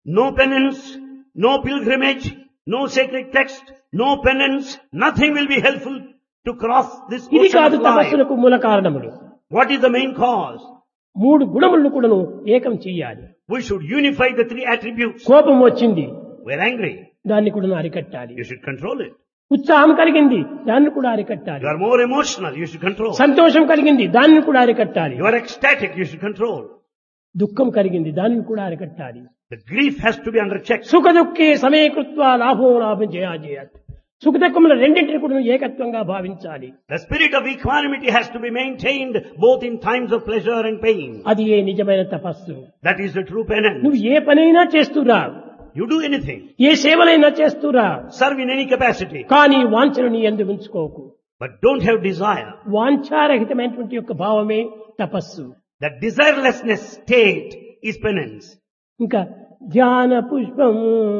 No penance, no pilgrimage, no sacred text, no penance, nothing will be helpful to cross this ఇది ocean కాదు of life. తపస్సులకు మూల కారణములు What is the main cause? మూడు గుణములను కూడాను ఏకం చెయ్యాలి We should unify the three attributes. కోపం వచ్చింది We're angry. దాన్ని కూడా అరికట్టాలి You should control it. ఉత్సాహం కలిగింది దాన్ని కూడా అరికట్టాలి You are more emotional. You should control. సంతోషం కలిగింది దాన్ని కూడా అరికట్టాలి You are ecstatic. You should control. దుఃఖం కలిగింది దానిని కూడా అరికట్టాలి The grief has to be under check. సుఖ దుఃఖే సమయకృత్వ లాభం లాభం చేయాలి సుఖ దుఃఖముల రెండింటిని కూడా ఏకత్వంగా భావించాలి The spirit of equanimity has to be maintained both in times of pleasure and pain. అది ఏ నిజమైన తపస్సు That is the true penance. నువ్వు ఏ పనైనా చేస్తురా You do anything. A సేవలైనా చేస్తురా Serve in any capacity. కానీ వాంఛను నీ ఎందు ఉంచుకోకు But don't have desire. వాంఛారహితమైనటువంటి యొక్క భావమే తపస్సు That desirelessness state is penance. ఇంకా ధ్యాన పుష్పం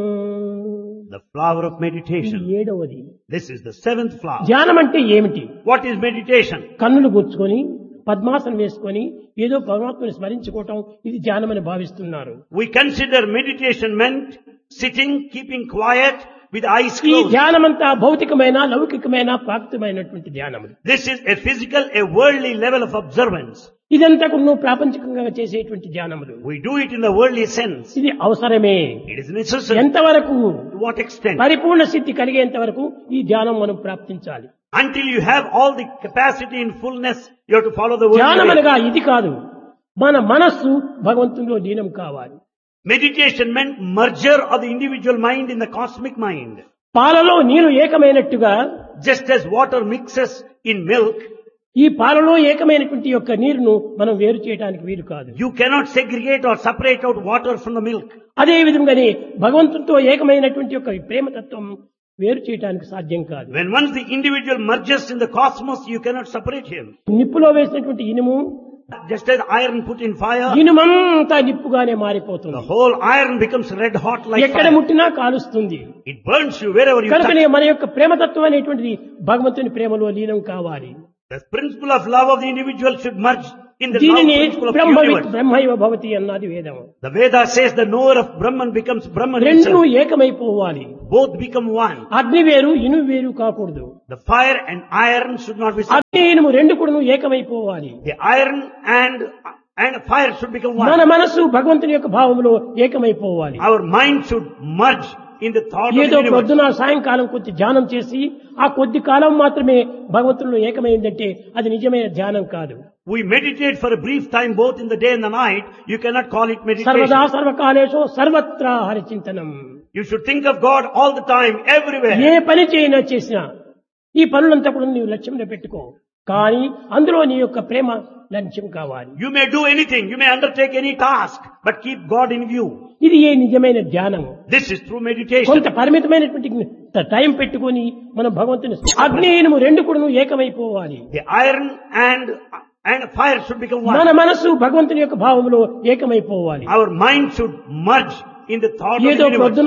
The flower of ఇది meditation. ఏడవది This is the seventh flower. ధ్యానం అంటే ఏమిటి What is meditation? కన్నులు కూర్చుకొని పద్మాసనం వేసుకొని ఏదో పరమాత్మని స్మరించుకోవటం ఇది ధ్యానమని భావిస్తున్నారు We consider meditation meant sitting, keeping quiet with eyes ఈ closed. ధ్యానమంతా భౌతికమైన లౌకికమైన ప్రాప్తమైనటువంటి ధ్యానములు This is a physical, a worldly level of observance. ఇదంతా నువ్వు ప్రాపంచికంగా చేసేటువంటి ధ్యానములు We do it in the worldly sense. ఇది అవసరమే It is necessary. ఎంతవరకు To what extent? పరిపూర్ణ స్థితి కలిగేంత వరకు ఈ ధ్యానం మనం ప్రాప్తించాలి Until you have all the capacity in fullness, you have to follow the ధ్యానం worldly way. అనగా ఇది కాదు మన మనస్సు భగవంతునిలో లీనం కావాలి Meditation meant merger of the individual mind in the cosmic mind. పాలలో నీరు ఏకమైనట్టుగా Just as water mixes in milk, ఈ పాలలో ఏకమైనటువంటి యొక్క నీరును మనం వేరు చేయడానికి వీలు కాదు you cannot segregate or separate out water from the milk. అదే విధంగానే భగవంతునితో ఏకమైనటువంటి యొక్క ప్రేమతత్వం వేరు చేయడానికి సాధ్యం కాదు When once the individual merges in the cosmos, you cannot separate him. నిప్పులో వేసినటువంటి ఇనుము Just as iron put in fire, ఇనుమంతా నిప్పుగానే the మారిపోతుంది whole iron becomes red hot like ఎక్కడ fire. ముట్టినా కాలుస్తుంది It burns you wherever you touch. కనుకనే మన యొక్క ప్రేమతత్వం అనేటువంటిది భగవంతుని ప్రేమలో లీనం కావాలి The principle of love of the individual should merge in the love దీనిని principle of the బ్రహ్మవి universe. బ్రహ్మైవ భవతి అన్నది వేదం The Veda says the knower of Brahman becomes Brahman రెండు himself. ఏకమైపోవాలి Both become one. అగ్ని వేరు ఇనుము వేరు కాకూడదు The fire and iron should not be separated. అగ్ని ఇనుము రెండు కూడా ఏకమైపోవాలి The iron and and fire should become మన one. మనస్సు భగవంతుని యొక్క భావంలో ఏకమైపోవాలి Our mind should merge in the thought of ఏదో the universe. పొద్దున సాయంకాలం కొద్ది ధ్యానం చేసి ఆ కొద్ది కాలం మాత్రమే భగవంతునిలో ఏకమైందంటే అది నిజమైన ధ్యానం కాదు We meditate for a brief time both in the day and the night. You cannot call it సర్వదా meditation. సర్వకాలేశో సర్వత్రా హరిచింతనం You should think of God all the time, everywhere. ఏ పని చేయనా చేసినా ఈ పనులంతా కూడా నీవు లక్ష్యంలో పెట్టుకో కానీ అందులో నీ యొక్క ప్రేమ లక్ష్యం కావాలి You may do anything, you may undertake any task, but keep God in view. ఇది ఏ నిజమైన ధ్యానము This is through meditation. కొంత పరిమితమైనటువంటి టైం పెట్టుకొని మనం భగవంతుని అగ్నియనము రెండు కూడా ఏకమైపోవాలి The iron and and fire should become మన one. మనస్సు భగవంతుని యొక్క భావంలో ఏకమైపోవాలి Our mind should merge in the thought of ఏదో the universe. పొద్దున